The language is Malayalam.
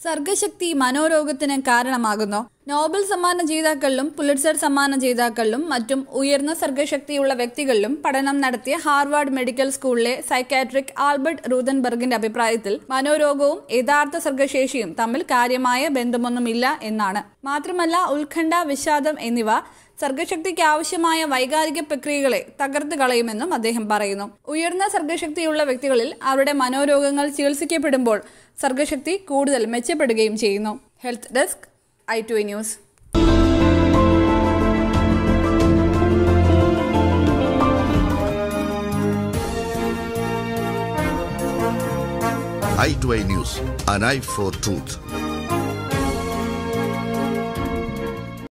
സർഗശക്തി മനോരോഗത്തിന് കാരണമാകുന്നു നോബൽ സമ്മാന ജേതാക്കളിലും പുലിറ്റ്സർ സമ്മാന ജേതാക്കളിലും മറ്റും ഉയർന്ന സർഗശക്തിയുള്ള വ്യക്തികളിലും പഠനം നടത്തിയ ഹാർവാർഡ് മെഡിക്കൽ സ്കൂളിലെ സൈക്കാട്രിക് ആൽബർട്ട് റൂതൻബർഗിന്റെ അഭിപ്രായത്തിൽ മനോരോഗവും യഥാർത്ഥ സർഗശേഷിയും തമ്മിൽ കാര്യമായ ബന്ധമൊന്നുമില്ല എന്നാണ് മാത്രമല്ല ഉത്കണ്ഠ വിഷാദം എന്നിവ സർഗശക്തിക്ക് ആവശ്യമായ വൈകാരിക പ്രക്രിയകളെ തകർത്ത് കളയുമെന്നും അദ്ദേഹം പറയുന്നു ഉയർന്ന സർഗശക്തിയുള്ള വ്യക്തികളിൽ അവരുടെ മനോരോഗങ്ങൾ ചികിത്സിക്കപ്പെടുമ്പോൾ സർഗശക്തി കൂടുതൽ മെച്ചപ്പെടുകയും ചെയ്യുന്നു health desk I two news i2i News, an eye for truth.